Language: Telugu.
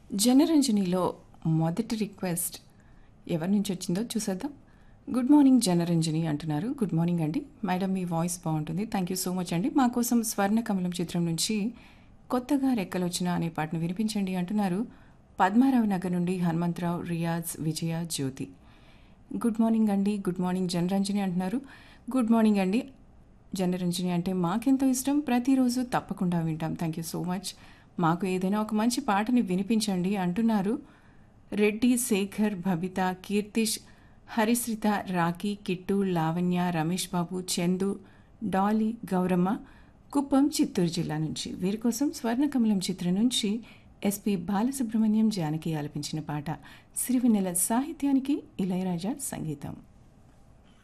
జనరంజనిలో మొదటి రిక్వెస్ట్ ఎవరి నుంచి వచ్చిందో చూసేద్దాం గుడ్ మార్నింగ్ జనరంజని అంటున్నారు గుడ్ మార్నింగ్ అండి మేడం మీ వాయిస్ బాగుంటుంది థ్యాంక్ యూ సో మచ్ అండి మా కోసం స్వర్ణ కమలం చిత్రం నుంచి కొత్తగా రెక్కలొచ్చిన అనే పాటను వినిపించండి అంటున్నారు పద్మారావు నగర్ నుండి హనుమంతరావు రియాజ్ విజయ జ్యోతి గుడ్ మార్నింగ్ అండి గుడ్ మార్నింగ్ జనరంజని అంటున్నారు గుడ్ మార్నింగ్ అండి జనరంజని అంటే మాకెంతో ఇష్టం ప్రతిరోజు తప్పకుండా వింటాం థ్యాంక్ యూ సో మచ్ మాకు ఏదైనా ఒక మంచి పాటని వినిపించండి అంటున్నారు రెడ్డి శేఖర్ భబిత కీర్తిష్ హరిశ్రిత రాఖీ కిట్టు లావణ్య రమేష్ బాబు చందు డాలీ గౌరమ్మ కుప్పం చిత్తూరు జిల్లా నుంచి వీరి కోసం స్వర్ణకమలం చిత్రం నుంచి ఎస్పి బాలసుబ్రహ్మణ్యం జానకి ఆలపించిన పాట సిరివెన్నెల సాహిత్యానికి ఇళయరాజా సంగీతం